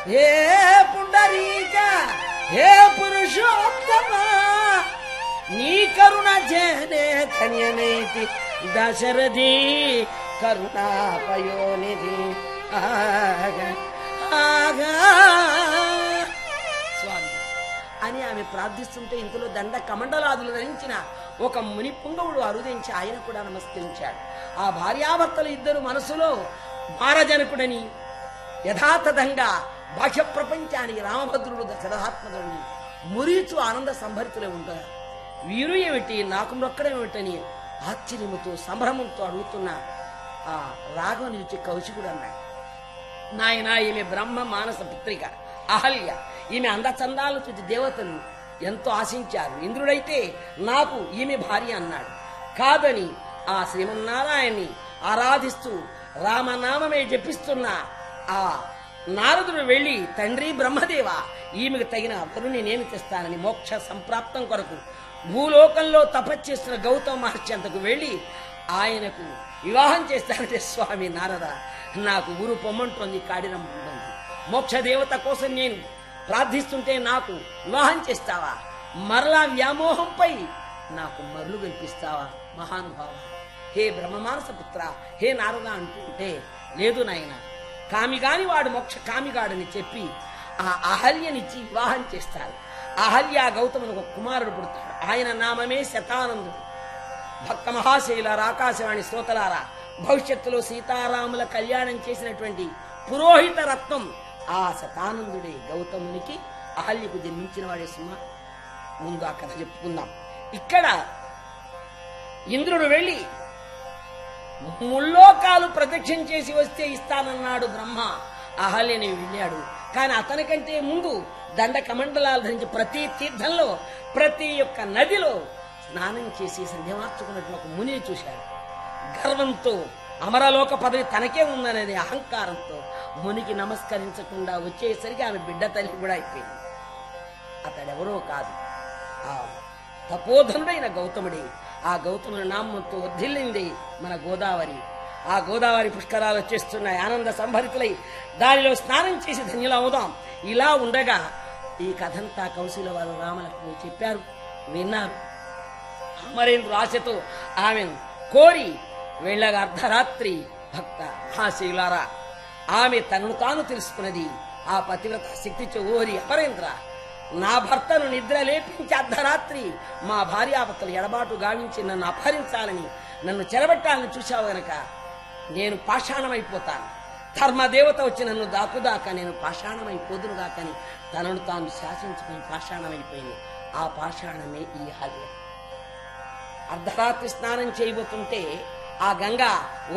హే పుండరీక హే పురుషోత్తమ నీ కరుణ జనే కన్యనైతి దశరథి కరుణాపయోనిధి ఆగా ఆగా స్వామి అని ఆమె ప్రార్థిస్తుంటే ఇంతలో దండ కమండలాదులు ధరించిన ఒక ముని పుంగవుడు అరుదించి ఆయన కూడా నమస్కరించాడు ఆ భార్యాభర్తలు ఇద్దరు మనసులో మారజనకుడని యథాతథంగా బాహ్య ప్రపంచానికి రామభద్రుడు దశరథాత్మకుడిని మురీచు ఆనంద సంభరితులే ఉంటారు వీరు ఏమిటి నాకు మొక్కడం ఏమిటని ఆశ్చర్యముతో సంభ్రమంతో అడుగుతున్న ఆ రాఘవని చూచి కౌశికుడు అన్నాడు నాయన ఈమె బ్రహ్మ మానస పుత్రిక అహల్య ఈమె అందచందాలు చూసి దేవతలు ఎంతో ఆశించారు ఇంద్రుడైతే నాకు ఈమె భార్య అన్నాడు కాదని ఆ శ్రీమన్నారాయణ్ణి ఆరాధిస్తూ రామనామమే జపిస్తున్న ఆ నారదుడు వెళ్లి తండ్రి బ్రహ్మదేవ ఈమెకు తగిన వరుని నేను తెస్తానని మోక్ష సంప్రాప్తం కొరకు భూలోకంలో తపస్చేస్తున్న గౌతమ మహర్షి అంతకు వెళ్లి ఆయనకు వివాహం చేస్తానంటే స్వామి నారద నాకు ఊరు పొమ్మంటోంది కాడిరం ఉంటుంది మోక్ష దేవత కోసం నేను ప్రార్థిస్తుంటే నాకు వివాహం చేస్తావా మరలా వ్యామోహంపై నాకు మరలు కల్పిస్తావా మహానుభావ హే బ్రహ్మమానస పుత్ర హే నారద అంటుంటే లేదు నాయన కామిగాని వాడు మోక్ష కామిగాడని చెప్పి ఆ అహల్యనిచ్చి వివాహం చేస్తారు అహల్య గౌతమునికి ఒక కుమారుడు పుడతాడు ఆయన నామమే శతానందుడు భక్త మహాశైలారా ఆకాశవాణి శ్రోతలారా భవిష్యత్తులో సీతారాముల కళ్యాణం చేసినటువంటి పురోహిత రత్నం ఆ శతానందుడే గౌతమునికి అహల్యకు జన్మించిన వాడే సుమా ముందు ఆ కథ చెప్పుకుందాం ఇక్కడ ఇంద్రుడు వెళ్ళి ముల్లోకాలు ప్రత్యక్షం చేసి వస్తే ఇస్తానన్నాడు బ్రహ్మ అహల్యని వెళ్ళాడు కానీ అతనికంటే ముందు దండ కమండలాలు ధరించి ప్రతి తీర్థంలో ప్రతి ఒక్క నదిలో స్నానం చేసి సంధ్యమార్చుకున్నట్లు ఒక ముని చూశాడు గర్వంతో అమరలోక పదవి తనకే ఉందనేది అహంకారంతో మునికి నమస్కరించకుండా వచ్చేసరికి ఆమె బిడ్డ తల్లి కూడా అయిపోయింది అతడెవరో కాదు ఆ తపోధనుడైన గౌతముడే ఆ గౌతముని నామంతో వర్ధిల్లింది మన గోదావరి ఆ గోదావరి పుష్కరాలు వచ్చేస్తున్నాయి ఆనంద సంభరితులై దానిలో స్నానం చేసి ధన్యులవుదాం ఇలా ఉండగా ఈ కథంతా కౌశల వారు రామలక్ష్మి చెప్పారు విన్నారు అమరేంద్ర ఆశతో ఆమెను కోరి వెళ్ళగా అర్ధరాత్రి భక్త మహాశివులారా ఆమె తనను తాను తెలుసుకున్నది ఆ పతివ్రత శక్తితో ఓరి అమరేంద్ర నా భర్తను నిద్ర లేపించి అర్ధరాత్రి మా భార్యాభర్తలు ఎడబాటు గావించి నన్ను అపహరించాలని నన్ను చెరబట్టాలని చూశావు గనక నేను పాషాణమైపోతాను ధర్మదేవత వచ్చి నన్ను దాకుదాకా నేను పాషాణమైపోదును దాకని తనను తాను శాసించుకుని పాషాణమైపోయింది ఆ పాషాణమే ఈ హల్య అర్ధరాత్రి స్నానం చేయబోతుంటే ఆ గంగ